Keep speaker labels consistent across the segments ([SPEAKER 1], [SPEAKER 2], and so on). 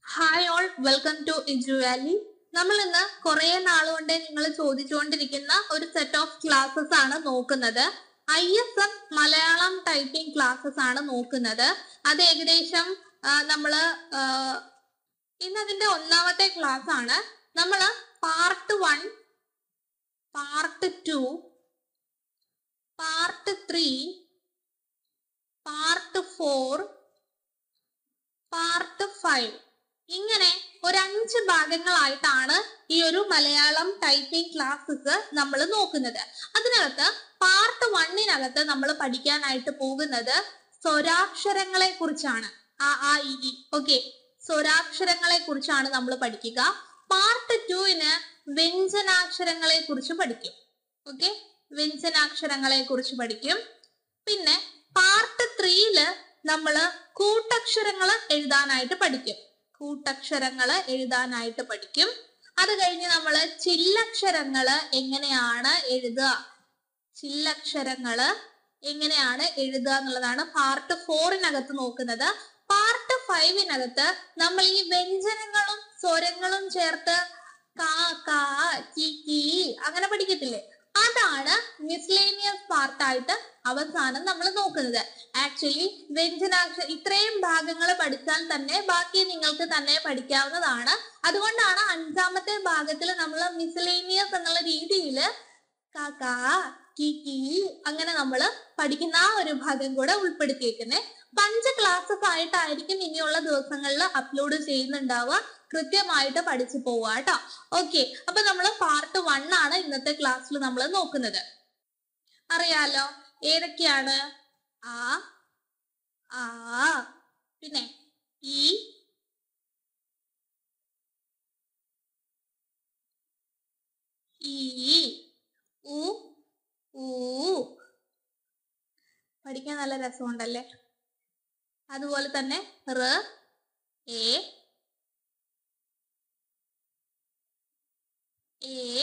[SPEAKER 1] hi all welcome to ഇജു വാലി നമ്മൾ ഇന്ന് കുറെ നാളുകൊണ്ട് നിങ്ങൾ ചോദിച്ചുകൊണ്ടിരിക്കുന്ന ഒരു സെറ്റ് ഓഫ് ക്ലാസ്സസ് ആണ് നോക്കുന്നത് I S M Malayalam typing classes ആണ് നോക്കുന്നത് അത് ഏകദേശം ആ, നമ്മള് ആ, ഇന്ന് അതിന്റെ ഒന്നാമത്തെ ക്ലാസ് ആണ് നമ്മൾ part one part two part three part four part five ഇങ്ങനെ ഒരു അഞ്ച് ഭാഗങ്ങളായിട്ടാണ് ഈ ഒരു മലയാളം ടൈപ്പിംഗ് ക്ലാസ്സസ് നമ്മൾ നോക്കുന്നത് അതിനകത്ത് പാർട്ട് വണ്ണിനകത്ത് നമ്മൾ പഠിക്കാനായിട്ട് പോകുന്നത് സ്വരാക്ഷരങ്ങളെ കുറിച്ചാണ് ആ ആ ഇ ഇ ഓക്കെ സ്വരാക്ഷരങ്ങളെ കുറിച്ചാണ് നമ്മൾ പഠിക്കുക പാർട്ട് ടുവിന് വ്യഞ്ജനാക്ഷരങ്ങളെ കുറിച്ച് പഠിക്കും ഓക്കെ വ്യഞ്ജനാക്ഷരങ്ങളെ കുറിച്ച് പഠിക്കും പിന്നെ പാർട്ട് ത്രീയില് നമ്മള് കൂട്ടക്ഷരങ്ങൾ എഴുതാനായിട്ട് പഠിക്കും കൂട്ടക്ഷരങ്ങൾ എഴുതാനായിട്ട് പഠിക്കും അത് കഴിഞ്ഞ് നമ്മൾ ചില്ലക്ഷരങ്ങൾ എങ്ങനെയാണ് എഴുതുക ചില്ലക്ഷരങ്ങൾ എങ്ങനെയാണ് എഴുതുക എന്നുള്ളതാണ് പാർട്ട് ഫോറിനകത്ത് നോക്കുന്നത് പാർട്ട് ഫൈവിനകത്ത് നമ്മൾ ഈ വ്യഞ്ജനങ്ങളും സ്വരങ്ങളും ചേർത്ത് കാ കാ കി കി അങ്ങനെ പഠിക്കത്തില്ലേ അതാണ് മിസ്ലേനിയസ് പാർട്ടായിട്ട് അവസാനം നമ്മൾ നോക്കുന്നത് ആക്ച്വലി വ്യഞ്ജനാക്ഷ ഇത്രയും ഭാഗങ്ങൾ പഠിച്ചാൽ തന്നെ ബാക്കി നിങ്ങൾക്ക് തന്നെ പഠിക്കാവുന്നതാണ് അതുകൊണ്ടാണ് അഞ്ചാമത്തെ ഭാഗത്തിൽ നമ്മൾ മിസ്ലേനിയസ് എന്നുള്ള രീതിയിൽ കാക്ക കി കി അങ്ങനെ നമ്മൾ പഠിക്കുന്ന ആ ഒരു ഭാഗം കൂടെ ഉൾപ്പെടുത്തിയേക്കുന്നത് പഞ്ച് ക്ലാസ്സസ് ആയിട്ടായിരിക്കും ഇനിയുള്ള ദിവസങ്ങളിൽ അപ്ലോഡ് ചെയ്യുന്നുണ്ടാവുക കൃത്യമായിട്ട് പഠിച്ചു പോവുക കേട്ടോ ഓക്കെ അപ്പൊ നമ്മൾ പാർട്ട് വൺ ആണ് ഇന്നത്തെ ക്ലാസ്സിൽ നമ്മൾ നോക്കുന്നത് അറിയാലോ ഏതൊക്കെയാണ് ആ ആ പിന്നെ ഈ ഈ ഉ ഊ പഠിക്കാൻ നല്ല രസമുണ്ടല്ലേ അതുപോലെ തന്നെ റ് എ എ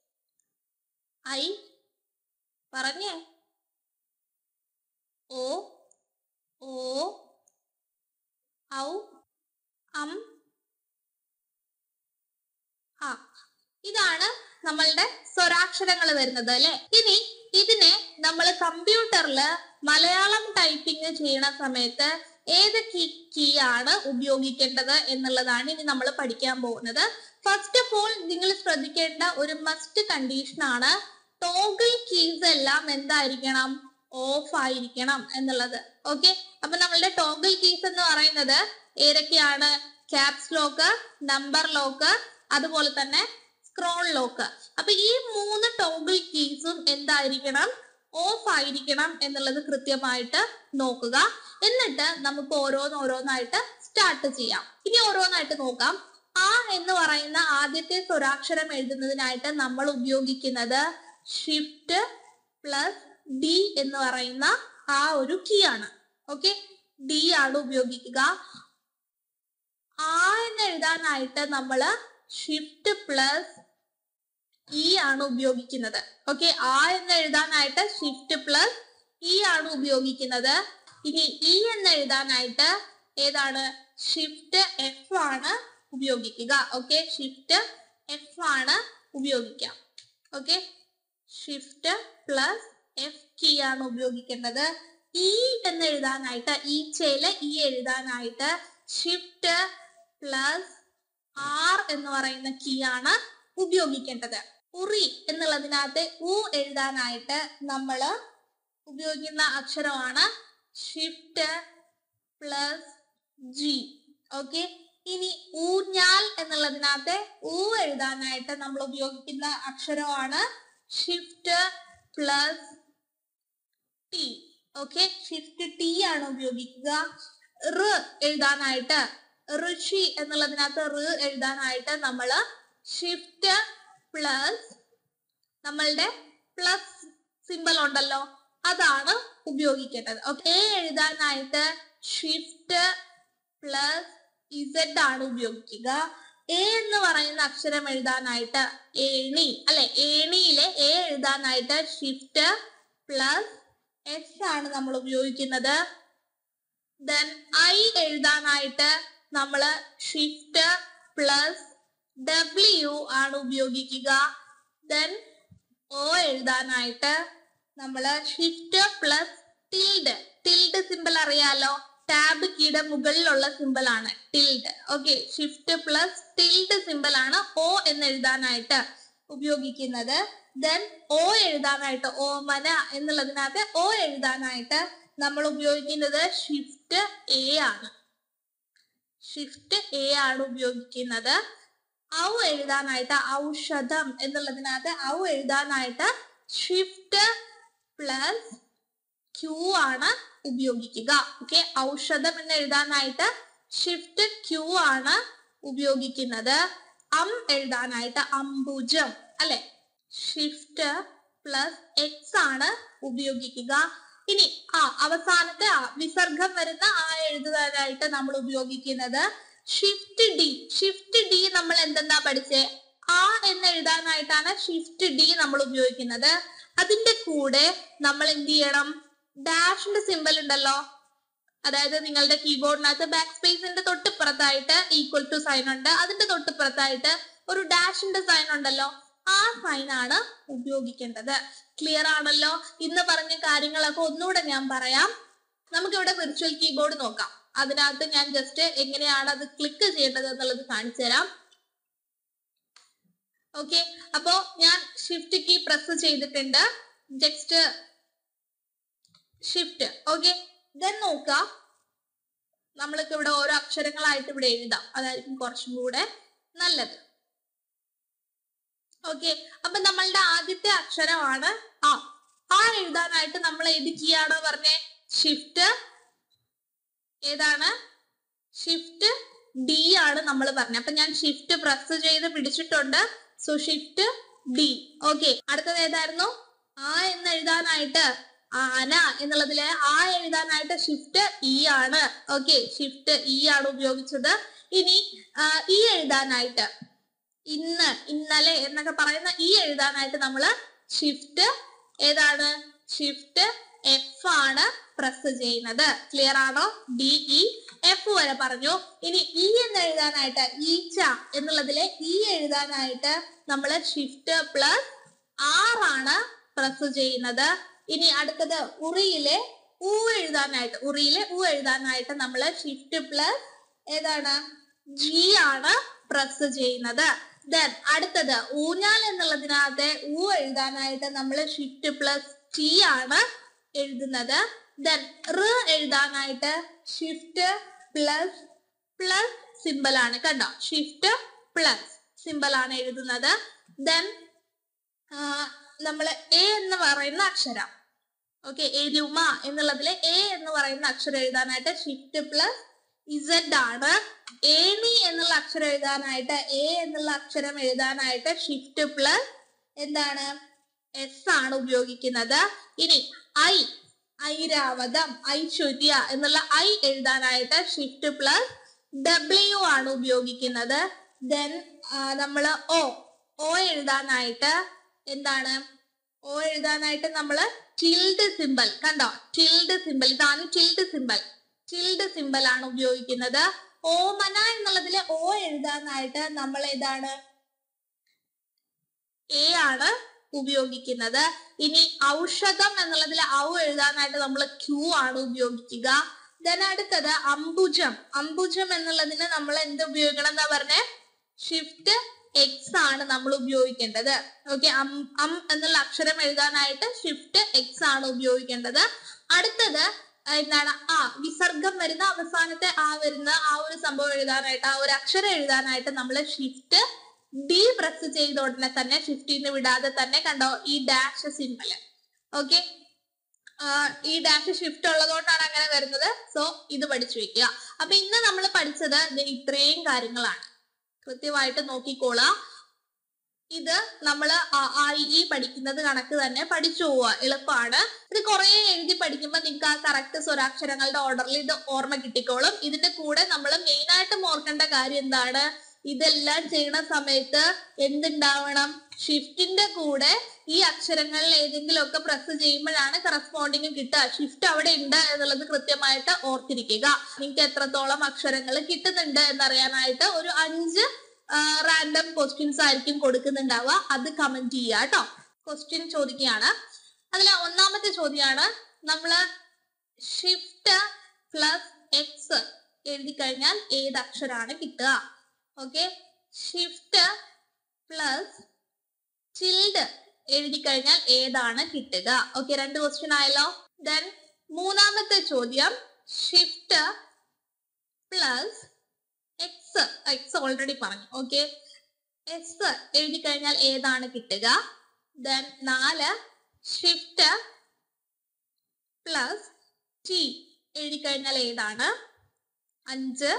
[SPEAKER 1] ഐ പറഞ്ഞേ ഓ ഓ ഔ അം ആ ഇതാണ് നമ്മളുടെ സ്വരാക്ഷരങ്ങൾ വരുന്നത് അല്ലെ ഇനി ഇതിനെ നമ്മൾ കമ്പ്യൂട്ടറിൽ മലയാളം ടൈപ്പിംഗ് ചെയ്യണ സമയത്ത് ഏത് കീ കീ ആണ് ഉപയോഗിക്കേണ്ടത് എന്നുള്ളതാണ് ഇനി നമ്മൾ പഠിക്കാൻ പോകുന്നത് ഫസ്റ്റ് ഓഫ് ഓൾ നിങ്ങൾ ശ്രദ്ധിക്കേണ്ട ഒരു മസ്റ്റ് കണ്ടീഷൻ ആണ് ടോഗിൾ കീസ് എല്ലാം എന്തായിരിക്കണം ഓഫ് ആയിരിക്കണം എന്നുള്ളത് ഓക്കെ അപ്പൊ നമ്മളുടെ ടോഗിൾ കീസ് എന്ന് പറയുന്നത് ഏതൊക്കെയാണ് ക്യാപ്സ് ലോക്ക് നമ്പർ ലോക്ക് അതുപോലെ തന്നെ സ്ക്രോൾ ലോക്ക് അപ്പൊ ഈ മൂന്ന് ടോഗിൾ കീസും എന്തായിരിക്കണം ഓഫ് ആയിരിക്കണം എന്നുള്ളത് കൃത്യമായിട്ട് നോക്കുക എന്നിട്ട് നമുക്ക് ഓരോന്നോരോന്നായിട്ട് സ്റ്റാർട്ട് ചെയ്യാം ഇനി ഓരോന്നായിട്ട് നോക്കാം ആ എന്ന് പറയുന്ന ആദ്യത്തെ സ്വരാക്ഷരം എഴുതുന്നതിനായിട്ട് നമ്മൾ ഉപയോഗിക്കുന്നത് ഷിഫ്റ്റ് പ്ലസ് ഡി എന്ന് പറയുന്ന ആ ഒരു കീ ആണ് ഓക്കെ ഡി ആണ് ഉപയോഗിക്കുക ആ എന്ന് എഴുതാനായിട്ട് നമ്മൾ ഷിഫ്റ്റ് പ്ലസ് ഇ ആണ് ഉപയോഗിക്കുന്നത് ഓക്കെ ആ എന്ന് എഴുതാനായിട്ട് ഷിഫ്റ്റ് പ്ലസ് ഇ ആണ് ഉപയോഗിക്കുന്നത് ഇനി ഇ എന്ന് എഴുതാനായിട്ട് ഏതാണ് ഷിഫ്റ്റ് എഫ് ആണ് ഉപയോഗിക്കുക ഓക്കെ ഷിഫ്റ്റ് എഫ് ആണ് ഉപയോഗിക്കാം okay shift plus F key ആണ് ഉപയോഗിക്കേണ്ടത് ഇ എന്ന് എഴുതാനായിട്ട് ഈ ചേല് ഇ എഴുതാനായിട്ട് ഷിഫ്റ്റ് പ്ലസ് ആർ എന്ന് പറയുന്ന കീ ആണ് ഉപയോഗിക്കേണ്ടത് ഉറി എന്നുള്ളതിനകത്ത് ഉ എഴുതാനായിട്ട് നമ്മൾ ഉപയോഗിക്കുന്ന അക്ഷരമാണ് ഷിഫ്റ്റ് പ്ലസ് ജി ഓക്കെ ഇനി ഊഞ്ഞാൽ എന്നുള്ളതിനകത്ത് ഊ എഴുതാനായിട്ട് നമ്മൾ ഉപയോഗിക്കുന്ന അക്ഷരമാണ് shift plus T okay shift T ആണ് ഉപയോഗിക്കുക റ് എഴുതാനായിട്ട് ഋഷി എന്നുള്ളതിനകത്ത് റ് എഴുതാനായിട്ട് നമ്മൾ ഷിഫ്റ്റ് പ്ലസ് നമ്മളുടെ പ്ലസ് സിമ്പൽ ഉണ്ടല്ലോ അതാണ് ഉപയോഗിക്കേണ്ടത് ഓക്കെ എ എഴുതാനായിട്ട് ഷിഫ്റ്റ് പ്ലസ് ഇസഡ് ആണ് ഉപയോഗിക്കുക എ എന്ന് പറയുന്ന അക്ഷരം എഴുതാനായിട്ട് ഏണി അല്ലെ ഏണിയിലെ എ എഴുതാനായിട്ട് ഷിഫ്റ്റ് പ്ലസ് എസ് ആണ് നമ്മൾ ഉപയോഗിക്കുന്നത് ദെൻ ഐ എഴുതാനായിട്ട് നമ്മള് ഷിഫ്റ്റ് പ്ലസ് ഡബ്ല്യു ആണ് ഉപയോഗിക്കുക ദെൻ ഓ എഴുതാനായിട്ട് നമ്മള് shift plus tilde tilde simple അറിയാലോ ടാബ് കീയുടെ മുകളിലുള്ള സിമ്പിൾ ആണ് tilde okay shift plus tilde simple ആണ് ഓ എന്ന് എഴുതാനായിട്ട് ഉപയോഗിക്കുന്നത് ദെൻ ഓ എഴുതാനായിട്ട് ഓമന എന്നുള്ളതിനകത്ത് ഓ എഴുതാനായിട്ട് നമ്മൾ ഉപയോഗിക്കുന്നത് ഷിഫ്റ്റ് എ ആണ് ഷിഫ്റ്റ് എ ആണ് ഉപയോഗിക്കുന്നത് ഔ എഴുതാനായിട്ട് ഔഷധം എന്നുള്ളതിനകത്ത് ഔ എഴുതാനായിട്ട് ഷിഫ്റ്റ് പ്ലസ് ക്യൂ ആണ് ഉപയോഗിക്കുക ഓക്കെ ഔഷധം എന്ന് എഴുതാനായിട്ട് ഷിഫ്റ്റ് ക്യൂ ആണ് ഉപയോഗിക്കുന്നത് അം എഴുതാനായിട്ട് അംബുജം അല്ലെ ഷിഫ്റ്റ് പ്ലസ് എക്സ് ആണ് ഉപയോഗിക്കുക ഇനി ആ അവസാനത്തെ ആ വിസർഗം വരുന്ന ആ എഴുതാനായിട്ട് നമ്മൾ ഉപയോഗിക്കുന്നത് ഷിഫ്റ്റ് ഡി ഷിഫ്റ്റ് ഡി നമ്മൾ എന്തെന്നാ പഠിച്ചേ ആ എന്ന് എഴുതാനായിട്ടാണ് ഷിഫ്റ്റ് ഡി നമ്മൾ ഉപയോഗിക്കുന്നത് അതിന്റെ കൂടെ നമ്മൾ എന്ത് ചെയ്യണം ഡാഷിന്റെ സിമ്പൽ ഉണ്ടല്ലോ അതായത് നിങ്ങളുടെ കീബോർഡിനകത്ത് ബാക്ക് സ്പേസിന്റെ തൊട്ടിപ്പുറത്തായിട്ട് ഈക്വൽ ടു സൈൻ ഉണ്ട് അതിന്റെ തൊട്ടിപ്പുറത്തായിട്ട് ഒരു ഡാഷിന്റെ സൈൻ ഉണ്ടല്ലോ ആ സൈൻ ആണ് ഉപയോഗിക്കേണ്ടത് ക്ലിയർ ആണല്ലോ ഇന്ന് പറഞ്ഞ കാര്യങ്ങളൊക്കെ ഒന്നുകൂടെ ഞാൻ പറയാം നമുക്കിവിടെ വിർച്വൽ കീബോർഡ് നോക്കാം അതിനകത്ത് ഞാൻ ജസ്റ്റ് എങ്ങനെയാണ് അത് ക്ലിക്ക് ചെയ്യേണ്ടത് എന്നുള്ളത് കാണിച്ചു തരാം ഓക്കെ അപ്പോ ഞാൻ ഷിഫ്റ്റ് കീ പ്രസ് ചെയ്തിട്ടുണ്ട് ജസ്റ്റ് ഷിഫ്റ്റ് ഓക്കെ ദെൻ നോക്കാം നമ്മൾക്ക് ഇവിടെ ഓരോ അക്ഷരങ്ങളായിട്ട് ഇവിടെ എഴുതാം അതായിരിക്കും കുറച്ചും കൂടെ നല്ലത് ഓക്കെ അപ്പൊ നമ്മളുടെ ആദ്യത്തെ അക്ഷരമാണ് ആ ആ എഴുതാനായിട്ട് നമ്മൾ ഏത് കീ ആണോ പറഞ്ഞേ ഷിഫ്റ്റ് ഏതാണ് ഷിഫ്റ്റ് ഡി ആണ് നമ്മൾ പറഞ്ഞത് അപ്പൊ ഞാൻ ഷിഫ്റ്റ് പ്രസ് ചെയ്ത് പിടിച്ചിട്ടുണ്ട് സോ ഷിഫ്റ്റ് ഡി ഓക്കെ അടുത്തത് ഏതായിരുന്നു ആ എന്ന് എഴുതാനായിട്ട് ആന എന്നുള്ളതിലെ ആ എഴുതാനായിട്ട് ഷിഫ്റ്റ് ഇ ആണ് ഓക്കെ ഷിഫ്റ്റ് ഇ ആണ് ഉപയോഗിച്ചത് ഇനി ആ, ഈ എഴുതാനായിട്ട് ഇന്ന് ഇന്നലെ എന്നൊക്കെ പറയുന്ന ഈ എഴുതാനായിട്ട് നമ്മൾ ഷിഫ്റ്റ് ഏതാണ് ഷിഫ്റ്റ് എഫ് ആണ് പ്രസ് ചെയ്യുന്നത് ക്ലിയർ ആണോ ഡി ഇ എഫ് വരെ പറഞ്ഞു ഇനി ഇ എന്ന് എഴുതാനായിട്ട് ഈച്ച എന്നുള്ളതിലെ ഇ എഴുതാനായിട്ട് നമ്മൾ ഷിഫ്റ്റ് പ്ലസ് ആർ ആണ് പ്രസ് ചെയ്യുന്നത് ഇനി അടുത്തത് ഉറിയിലെ ഉ എഴുതാനായിട്ട് ഉറിയിലെ ഉ എഴുതാനായിട്ട് നമ്മൾ ഷിഫ്റ്റ് പ്ലസ് ഏതാണ് ജി ആണ് പ്രസ് ചെയ്യുന്നത് ദെൻ അടുത്തത് ഊഞ്ഞാൽ എന്നുള്ളതിനകത്തെ ഊ എഴുതാനായിട്ട് നമ്മൾ ഷിഫ്റ്റ് പ്ലസ് ടി ആണ് എഴുതുന്നത് ദെൻ റ് എഴുതാനായിട്ട് ഷിഫ്റ്റ് പ്ലസ് പ്ലസ് സിമ്പൽ ആണ് കണ്ടോ ഷിഫ്റ്റ് പ്ലസ് സിമ്പൽ ആണ് എഴുതുന്നത് ദെൻ നമ്മൾ എ എന്ന് പറയുന്ന അക്ഷരം ഓക്കെ എരുമ എന്നുള്ളതിലെ എ എന്ന് പറയുന്ന അക്ഷരം എഴുതാനായിട്ട് ഷിഫ്റ്റ് പ്ലസ് ഇസഡ് ആണ് ഏണി എന്നുള്ള അക്ഷരം എഴുതാനായിട്ട് എ എന്നുള്ള അക്ഷരം എഴുതാനായിട്ട് ഷിഫ്റ്റ് പ്ലസ് എന്താണ് എസ് ആണ് ഉപയോഗിക്കുന്നത് ഇനി ഐ ഐരാവതം ഐശ്വര്യ എന്നുള്ള ഐ എഴുതാനായിട്ട് ഷിഫ്റ്റ് പ്ലസ് ഡബ്ല്യു ആണ് ഉപയോഗിക്കുന്നത് ദെൻ നമ്മൾ ഒ ഒ എഴുതാനായിട്ട് എന്താണ് ഒ എഴുതാനായിട്ട് നമ്മൾ ടിൽഡ് സിമ്പൽ കണ്ടോ ടിൽഡ് സിമ്പൽ ഇതാണ് ടിൽഡ് സിമ്പൽ ടിൽഡ് സിമ്പൽ ആണ് ഉപയോഗിക്കുന്നത് ഓമന എന്നുള്ളതിലെ ഓ എഴുതാനായിട്ട് നമ്മൾ ഏതാണ് എ ആണ് ഉപയോഗിക്കുന്നത് ഇനി ഔഷധം എന്നുള്ളതിൽ ഔ എഴുതാനായിട്ട് നമ്മൾ ക്യൂ ആണ് ഉപയോഗിക്കുക ദെൻ അടുത്തത് അംബുജം അംബുജം എന്നുള്ളതിന് നമ്മൾ എന്ത് ഉപയോഗിക്കണം എന്നാ പറഞ്ഞേ ഷിഫ്റ്റ് എക്സ് ആണ് നമ്മൾ ഉപയോഗിക്കേണ്ടത് ഓക്കെ അം അം എന്നുള്ള അക്ഷരം എഴുതാനായിട്ട് ഷിഫ്റ്റ് എക്സ് ആണ് ഉപയോഗിക്കേണ്ടത് അടുത്തത് എന്താണ് ആ വിസർഗം വരുന്ന അവസാനത്തെ ആ വരുന്ന ആ ഒരു സംഭവം എഴുതാനായിട്ട് ആ ഒരു അക്ഷരം എഴുതാനായിട്ട് നമ്മൾ ഷിഫ്റ്റ് ഡി പ്രസ് ചെയ്ത ഉടനെ തന്നെ ഷിഫ്റ്റിന്ന് വിടാതെ തന്നെ കണ്ടോ ഈ ഡാഷ് സിമ്പൽ ഓക്കെ ഈ ഡാഷ് ഷിഫ്റ്റ് ഉള്ളതുകൊണ്ടാണ് അങ്ങനെ വരുന്നത് സോ ഇത് പഠിച്ചു വെക്കുക അപ്പൊ ഇന്ന് നമ്മൾ പഠിച്ചത് ദേ ഇത്രയും കാര്യങ്ങളാണ് കൃത്യമായിട്ട് നോക്കിക്കോളാം ഇത് നമ്മൾ ഈ പഠിക്കുന്നത് കണക്ക് തന്നെ പഠിച്ചു പോവുക എളുപ്പമാണ് ഇത് കുറെ എഴുതി പഠിക്കുമ്പോൾ നിങ്ങൾക്ക് ആ കറക്റ്റ് സ്വരാക്ഷരങ്ങളുടെ ഓർഡറിൽ ഇത് ഓർമ്മ കിട്ടിക്കോളും ഇതിന്റെ കൂടെ നമ്മൾ മെയിൻ ആയിട്ടും ഓർക്കേണ്ട കാര്യം എന്താണ് ഇതെല്ലാം ചെയ്യണ സമയത്ത് എന്തുണ്ടാവണം ഷിഫ്റ്റിന്റെ കൂടെ ഈ അക്ഷരങ്ങളിൽ ഏതെങ്കിലും ഒക്കെ പ്രസ് ചെയ്യുമ്പോഴാണ് കറസ്പോണ്ടിങ് കിട്ടുക ഷിഫ്റ്റ് അവിടെ ഉണ്ട് എന്നുള്ളത് കൃത്യമായിട്ട് ഓർത്തിരിക്കുക നിങ്ങൾക്ക് എത്രത്തോളം അക്ഷരങ്ങൾ കിട്ടുന്നുണ്ട് എന്നറിയാനായിട്ട് ഒരു അഞ്ച് റാൻഡം ക്വസ്റ്റ്യൻസ് ആയിരിക്കും കൊടുക്കുന്നുണ്ടാവുക അത് കമന്റ് ചെയ്യുക കേട്ടോ ക്വസ്റ്റ്യൻ ചോദിക്കുകയാണ് അതിൽ ഒന്നാമത്തെ ചോദ്യമാണ് നമ്മള് ഷിഫ്റ്റ് പ്ലസ് എക്സ് എഴുതി കഴിഞ്ഞാൽ ഏത് അക്ഷരാണ് കിട്ടുക ഓക്കെ ഷിഫ്റ്റ് പ്ലസ് ചിൽഡ് എഴുതി കഴിഞ്ഞാൽ ഏതാണ് കിട്ടുക ഓക്കെ രണ്ട് ക്വസ്റ്റ്യൻ ആയല്ലോ ദെൻ മൂന്നാമത്തെ ചോദ്യം shift plus X X already പറഞ്ഞു ഓക്കെ എസ് എഴുതി കഴിഞ്ഞാൽ ഏതാണ് കിട്ടുക ദെൻ നാല് ഷിഫ്റ്റ് പ്ലസ് ടി എഴുതി കഴിഞ്ഞാൽ ഏതാണ് അഞ്ച്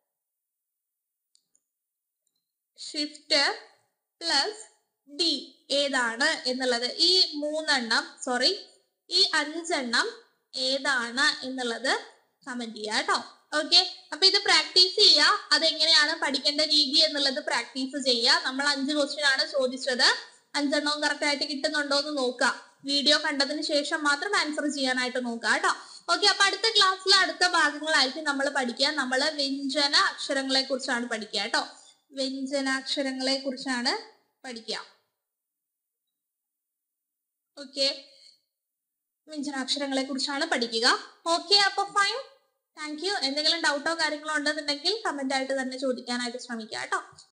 [SPEAKER 1] ഷിഫ്റ്റ് പ്ലസ് ഡി ഏതാണ് എന്നുള്ളത് ഈ മൂന്നെണ്ണം സോറി ഈ അഞ്ചെണ്ണം ഏതാണ് എന്നുള്ളത് കമന്റ് ചെയ്യുക കേട്ടോ ഓക്കെ അപ്പൊ ഇത് പ്രാക്ടീസ് ചെയ്യുക അതെങ്ങനെയാണ് പഠിക്കേണ്ട രീതി എന്നുള്ളത് പ്രാക്ടീസ് ചെയ്യുക നമ്മൾ അഞ്ച് ക്വസ്റ്റ്യൻ ആണ് ചോദിച്ചത് അഞ്ചെണ്ണവും കറക്റ്റ് ആയിട്ട് കിട്ടുന്നുണ്ടോ എന്ന് നോക്കുക വീഡിയോ കണ്ടതിന് ശേഷം മാത്രം ആൻസർ ചെയ്യാനായിട്ട് നോക്കുക കേട്ടോ ഓക്കെ അപ്പൊ അടുത്ത ക്ലാസ്സിലെ അടുത്ത ഭാഗങ്ങളായിരിക്കും നമ്മൾ പഠിക്കുക നമ്മൾ വ്യഞ്ജന അക്ഷരങ്ങളെ കുറിച്ചാണ് പഠിക്കുക കേട്ടോ വ്യഞ്ജനാക്ഷരങ്ങളെ കുറിച്ചാണ് പഠിക്കുക ഓക്കെ വ്യഞ്ജനാക്ഷരങ്ങളെ കുറിച്ചാണ് പഠിക്കുക ഓക്കെ അപ്പൊ ഫൈൻ താങ്ക് യു എന്തെങ്കിലും ഡൗട്ടോ കാര്യങ്ങളോ ഉണ്ടെന്നുണ്ടെങ്കിൽ കമന്റ് ആയിട്ട് തന്നെ ചോദിക്കാനായിട്ട് ശ്രമിക്കുക കേട്ടോ